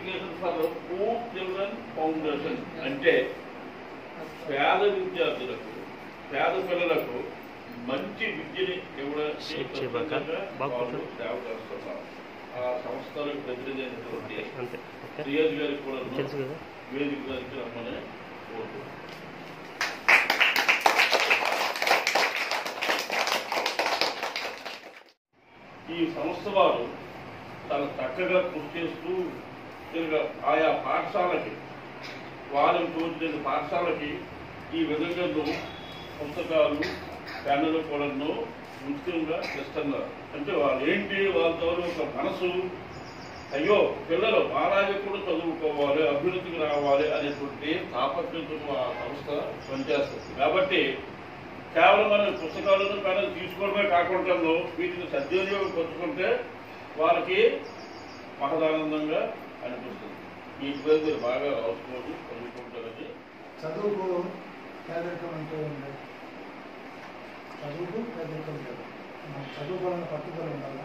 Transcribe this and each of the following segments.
Education for poor children foundation అంటే పేద విద్యార్థులకు పేద పిల్లలకు మంచి విద్యని షేక్ చేయబాక. బాగా వాళ్ళు కూర్చో. సేవ చేస్తున్నారు ఆ సంస్థలకు ప్రతినిధి అయినటువంటి అంతే ఓకే రియాజ్ గారికి కూడా తెలుసు కదా వేదిక గారికి రమ్మని కోరుతున్నాను ఈ సంస్థ వారు చాలా చక్కగా కృషి చేస్తూ తిరిగి ఆయా పాఠశాలకి వారం తోచిన పాఠశాలకి ఈ విధంగా పుస్తకాలు పెన్నులు కూడా ముఖ్యంగా ఇస్తున్నారు అంటే వాళ్ళు ఏంటి వాళ్ళతో ఒక మనసు అయ్యో పిల్లలు మాలాగే కూడా చదువుకోవాలి అభివృద్ధికి రావాలి అనేటువంటి తాపత్రయంతో ఆ సంస్థ పనిచేస్తుంది కాబట్టి కేవలం మనం పుస్తకాలను పెన్నులు తీసుకోవడమే కాకుండా వీటిని సద్వినియోగపరుచుకుంటే వాళ్ళకి మహదానందంగా అనిపిస్తుంది ఈ పేరు మీరు బాగా రాసుకోండి చదువుకుంటారని చదువుకు పేదరికం అంటూ ఉంది చదువుకు పేదరికం లేదు మనం చదువుకోవాలన్న పట్టుదల ఉండాలి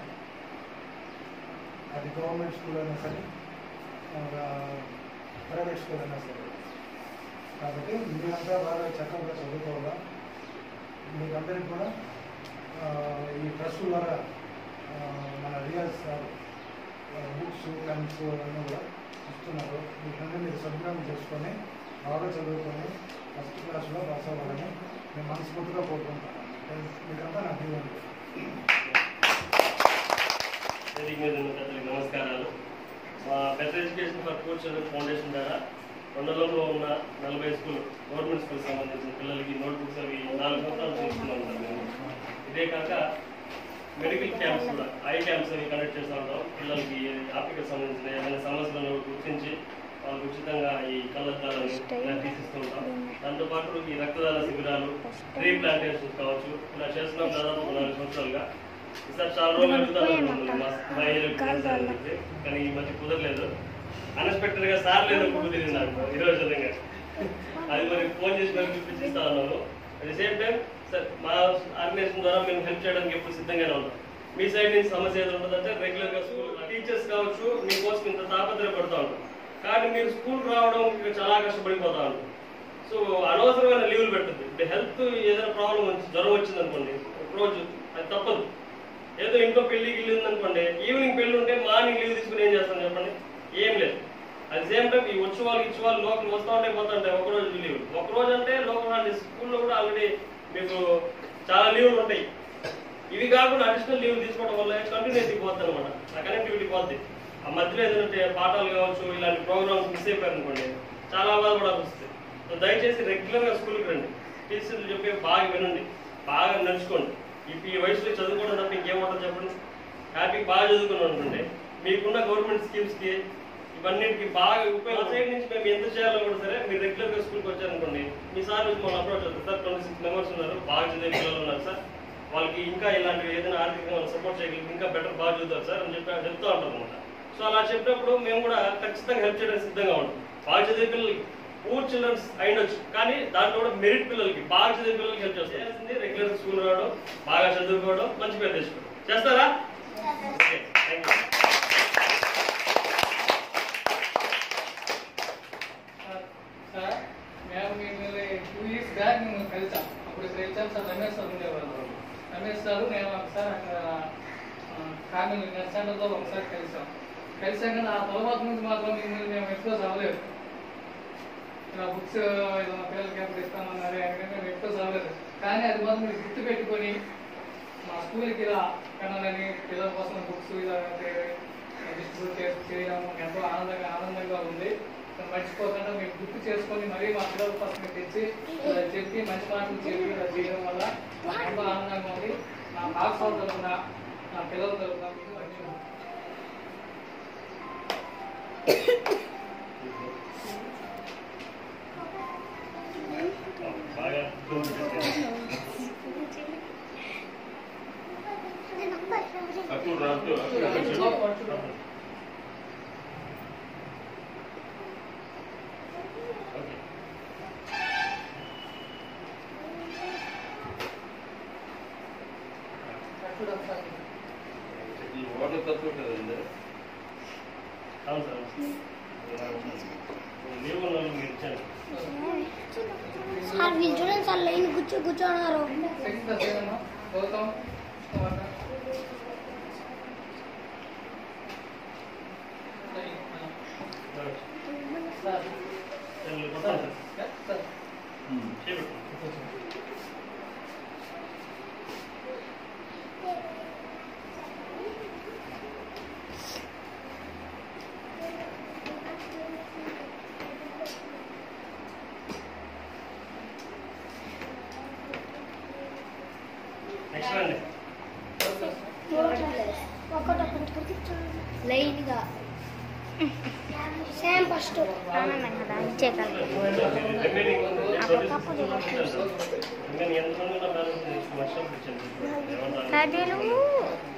అది గవర్నమెంట్ స్కూల్ అయినా సరే ఆ, ప్రైవేట్ స్కూల్ అయినా సరే కాబట్టి మీరంతా బాగా చక్కగా చదువుకోవాలా మీకందరికి కూడా ఆ, ఈ ట్రస్ట్ ద్వారా ఆ, మన రియాజ్ సార్ బుక్స్ పెన్స్ అన్నీ కూడా ఇస్తున్నారు వీటన్నీ మీరు సద్వినియోగం చేసుకొని బాగా చదువుకొని ఫస్ట్ క్లాస్లో పాస్ అవ్వాలని నేను మనస్ఫూర్తిగా కోరుకుంటాను మీకంతా నా దీవెనలు వేదిక మీద ఉన్న పెద్దలకు నమస్కారాలు మా పెద్ద education for poor children foundation ద్వారా కొండలలో ఉన్న నలభై స్కూల్ గవర్నమెంట్ స్కూల్ సంబంధించిన పిల్లలకి నోట్బుక్స్ అవి నాలుగు సంవత్సరాలు చేస్తున్నాం సార్ మేము ఇదే కాక మెడికల్ క్యాంప్స్ కూడా ఐ క్యాంప్స్ అవి కండక్ట్ చేస్తూ ఉంటాం పిల్లలకి ఆర్థిక సంబంధించిన ఏమైనా సమస్యలను గుర్తించి వాళ్ళకి ఉచితంగా ఈ కళ్ళద్దాలని ఇలా తీసిస్తూ ఉంటాం దాంతోపాటు ఈ రక్తదాన శిబిరాలు ట్రీ ప్లాంటేషన్స్ కావచ్చు ఇలా చేస్తున్నాం దాదాపు ఒక నాలుగు సంవత్సరాలుగా ఈసారి చాలా రోజులు అడుగుతాను అనుకుంటున్నాను. మా మా ఏరియాకి తెలుసని చెప్పి. కానీ ఈ మధ్య కుదరలేదు అన్ఎక్స్పెక్టెడ్ గా సార్ లేదు కుదిరింది నాకు ఈ రోజు విధంగా అది మరి ఫోన్ చేసి మరి పిలిపిస్తా ఉన్నాను at the same time sir మా ఆర్గనైజేషన్ ద్వారా మేము హెల్ప్ చేయడానికి ఎప్పుడు సిద్ధంగానే ఉంటాం మీ సైడ్ నుంచి సమస్య ఏదో ఉంటుందంటే రెగ్యులర్ గా స్కూల్ టీచర్స్ కావచ్చు మీకోసం ఇంత తాపత్రయపడుతూ ఉంటాం కానీ మీరు స్కూల్ రావడం ఇక్కడ చాలా కష్టపడిపోతా ఉంటాం సో అనవసరమైన లీవ్లు పెట్టద్దు ఇప్పుడు హెల్త్ ఏదైనా ప్రాబ్లం వచ్చి జ్వరం వచ్చింది అనుకోండి ఒక రోజు అది తప్పదు ఏదో ఇంట్లో పెళ్లి గిల్లి ఉందనుకోండి ఈవినింగ్ పెళ్లి ఉంటే మార్నింగ్ లీవ్ తీసుకుని ఏం చేస్తాను చెప్పండి ఏం లేదు అట్ సేమ్ టైం ఈ వచ్చి వాళ్ళు ఇచ్చి వాళ్ళు లోకల్ వస్తూ ఉంటే పోతా ఉంటాయి ఒక రోజు లీవ్ ఒక రోజు అంటే లోకల్ హాలిడేస్ స్కూల్లో కూడా ఆల్రెడీ మీకు చాలా లీవ్లు ఉంటాయి ఇవి కాకుండా అడిషనల్ లీవ్ తీసుకోవడం వల్ల కంటిన్యూటీ పోతుంది అనమాట ఆ కనెక్టివిటీ పోద్ది ఆ మధ్యలో ఏదైనా పాఠాలు కావచ్చు ఇలాంటి ప్రోగ్రామ్స్ మిస్ అయిపోయారు అనుకోండి చాలా బాధపడాల్సి వస్తుంది సో దయచేసి రెగ్యులర్గా స్కూల్కి రండి టీచర్లు చెప్పే బాగా వినండి బాగా నడుచుకోండి ఇప్పుడు ఈ వయసులో చదువుకోవడం తప్ప ఇంకేముంటుంది చెప్పండి హ్యాపీ బాగా చదువుకుని అనుకోండి మీకున్న గవర్నమెంట్ స్కీమ్స్కి ఇవన్నిటికి బాగా ఉపయోగం సైడ్ నుంచి మేము ఎంత చేయాలో కూడా సరే మీరు రెగ్యులర్గా స్కూల్కి వచ్చారనుకోండి మీ సార్ వచ్చి మనం అప్రోచ్ అవుతుంది సార్ ట్వంటీ సిక్స్ మెంబర్స్ ఉన్నారు బాగా చదివే పిల్లలు ఉన్నారు సార్ వాళ్ళకి ఇంకా ఇలాంటివి ఏదైనా ఆర్థికంగా సపోర్ట్ చేయగలిగి ఇంకా బెటర్ బాగా చదువుతారు సార్ అని చెప్పి చెప్తూ ఉంటాం అనమాట సో అలా చెప్పినప్పుడు మేము కూడా ఖచ్చితంగా హెల్ప్ చేయడానికి సిద్ధంగా ఉంటాం బాగా చదివే పిల్లలకి పూర్ చిల్డ్రన్స్ అయినొచ్చు కానీ దాంట్లో కూడా మెరిట్ పిల్లలకి బాగా చదివే పిల్లలకి హెల్ప్ చేస్తాం చేయాల్సింది రెగ్యులర్ స్కూల్ రావడం బాగా చదువుకోవడం మంచి పేరు తెచ్చుకోవడం చేస్తారా ఓకే థ్యాంక్ యూ సార్ మేము మిమ్మల్ని టూ ఇయర్స్ బ్యాక్ మేము కలిసాం అప్పుడు కలిసాం సార్ రమేష్ సార్ ఉండేవాళ్ళు రమేష్ సార్ నేను ఒకసారి అక్కడ ఫ్యామిలీ నెట్ సెంటర్లో ఒకసారి కలిసాం కలిసాం కానీ ఆ తర్వాత నుంచి మాత్రం మిమ్మల్ని మేము ఎక్స్పోజ్ అవ్వలేదు ఇలా బుక్స్ ఏదైనా పిల్లలకి ఎప్పుడు ఇస్తామన్నారు అంటే మేము ఎక్స్పోజ్ అవ్వలేదు కానీ అది మాత్రం మీరు గుర్తు పెట్టుకొని మా స్కూల్కి ఇలా కనాలని పిల్లల కోసం బుక్స్ ఇలా డిస్ట్రిబ్యూట్ చేయడం ఎంతో ఆనందంగా ఆనందంగా ఉంది దాన్ని మర్చిపోకుండా మీరు గుర్తు చేసుకొని మరీ మా పిల్లల కోసం తెచ్చి ఇలా చెప్పి మంచి మాటలు చెప్పి ఇలా చేయడం వల్ల నాకు ఎంతో ఆనందంగా ఉంది నా పాఠశాల తరఫున నా పిల్లల తరఫున మీకు మంచి బాగా అప్పుడు రాజు ఓకే చూడండి సార్ ఈ ఓటర్ తత్వం కదండి అవును సార్ లీవ్ ఉన్న వాళ్ళు మీరు ఇచ్చారు సార్ వీళ్ళు చూడండి సార్ లైన్ కూర్చో కూర్చోన్నారు సెకండ్ క్లాస్ ఏదమ్మా గౌతమ్ కుమార్ సార్ వీళ్ళు కొట్టాలి సార్ సార్ చేపెట్టు నెక్స్ట్ రండి లైన్గా సేమ్ ఫస్ట్ ఆనందం కదా ఇచ్చే కదా రిమైనింగ్ అప్పటికప్పుడు రిమైనింగ్ ఎంతమంది ఉన్నా బ్యాలెన్స్ నెక్స్ట్ వర్క్షాప్ ఇచ్చాను ఏమన్నా కర్రీలు